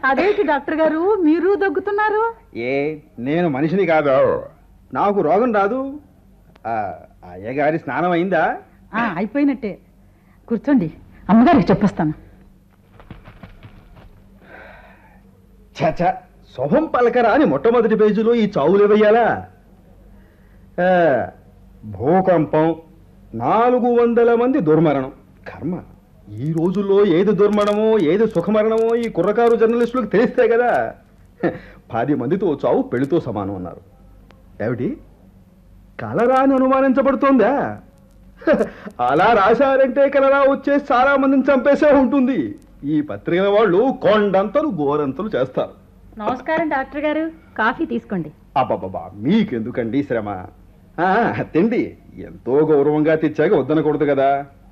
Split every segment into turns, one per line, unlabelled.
అదేంటి డాక్టర్ గారు మీరు దగ్గుతున్నారు
ఏ నేను మనిషిని కాదు నాకు రోగం రాదు ఆ, అయ్యగారి స్నానం అయిందా
ఆ, అయిపోయినట్టే కూర్చోండి అమ్మగారికి చెప్పొస్తాను
చచ శుభం పలకరా అని మొట్టమొదటి పేజీలో ఈ చావులు వేయాలా ఆ, భూకంపం నాలుగు వందల మంది దుర్మరణం కర్మ ఈ రోజుల్లో ఏది దుర్మరణమో ఏది సుఖమరణమో ఈ కుర్రకారు జర్నలిస్టులకు తెలిస్తే కదా హ, పది మందితో చావు పెళ్లితో సమానం అన్నారు ఏమిటి కలరా అని అనుమానించబడుతోందా హ, అలా రాశారంటే కలరా వచ్చే చాలా మందిని చంపేసే ఉంటుంది ఈ పత్రికల వాళ్ళు కొండంతలు గోరంతలు చేస్తారు
నమస్కారం డాక్టర్ గారు కాఫీ తీసుకోండి
అబ్బబ్బబ్బా మీకెందుకండి శ్రమ ఆ, తిండి ఎంతో గౌరవంగా తెచ్చాక వద్దనకూడదు కదా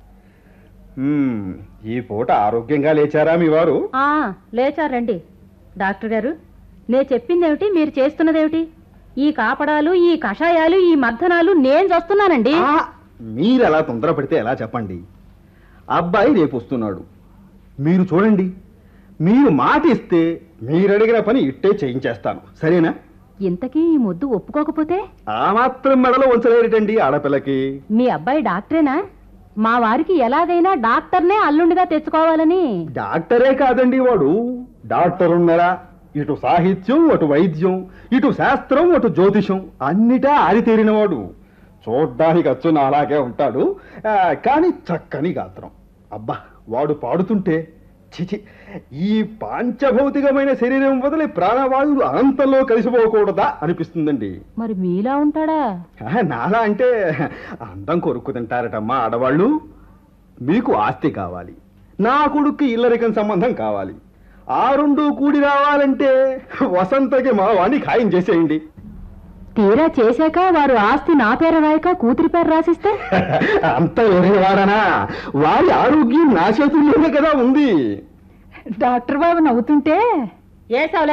మ్మ్, ఈ పూట ఆరోగ్యంగా లేచారా మీ వారు
ఆ లేచారండి డాక్టర్ గారు నేను చెప్పిందేమిటి మీరు చేస్తున్నదేమిటి ఈ కాపడాలు ఈ కషాయాలు ఈ మర్దనాలు నేను చూస్తున్నానండి
ఆ, మీరు అలా తొందరపడితే ఎలా చెప్పండి అబ్బాయి రేపు వస్తున్నాడు మీరు చూడండి మీరు మాట ఇస్తే మీరు అడిగిన పని ఇట్టే చేయించేస్తాను సరేనా
ఇంతకీ ఈ ముద్దు ఒప్పుకోకపోతే
ఆ మాత్రం మెడలో ఉంచలేరటండి ఆడపిల్లకి
మీ అబ్బాయి డాక్టరేనా మా వారికి ఎలాగైనా డాక్టర్నే అల్లుండిగా తెచ్చుకోవాలని
డాక్టరే కాదండి వాడు డాక్టర్ ఉన్నారా ఇటు సాహిత్యం అటు వైద్యం ఇటు శాస్త్రం అటు జ్యోతిషం అన్నిటా ఆరితేరినవాడు చూడ్డానికి అచ్చు అలాగే ఉంటాడు ఆ, కానీ చక్కని గాత్రం అబ్బా వాడు పాడుతుంటే చిచి ఈ పాంచభౌతికమైన శరీరం వదిలి ప్రాణవాయువులు అనంతంలో కలిసిపోకూడదా అనిపిస్తుందండి
మరి మీలా ఉంటాడా
ఆ, నాలా అంటే అందం కొరుక్కు తింటారటమ్మా ఆడవాళ్ళు మీకు ఆస్తి కావాలి నా కొడుక్కి ఇల్లరికం సంబంధం కావాలి ఆ రెండు కూడి రావాలంటే వసంతకి మా వాణ్ణి ఖాయం చేసేయండి
తీరా చేశాక వారు ఆస్తి నా పేర రాయక కూతురి పేరు రాసిస్తే
అంత వాడనా వారి ఆరోగ్యం నా చేతుల్లోనే కదా ఉంది
డాక్టర్ బాబు నవ్వుతుంటే ఏ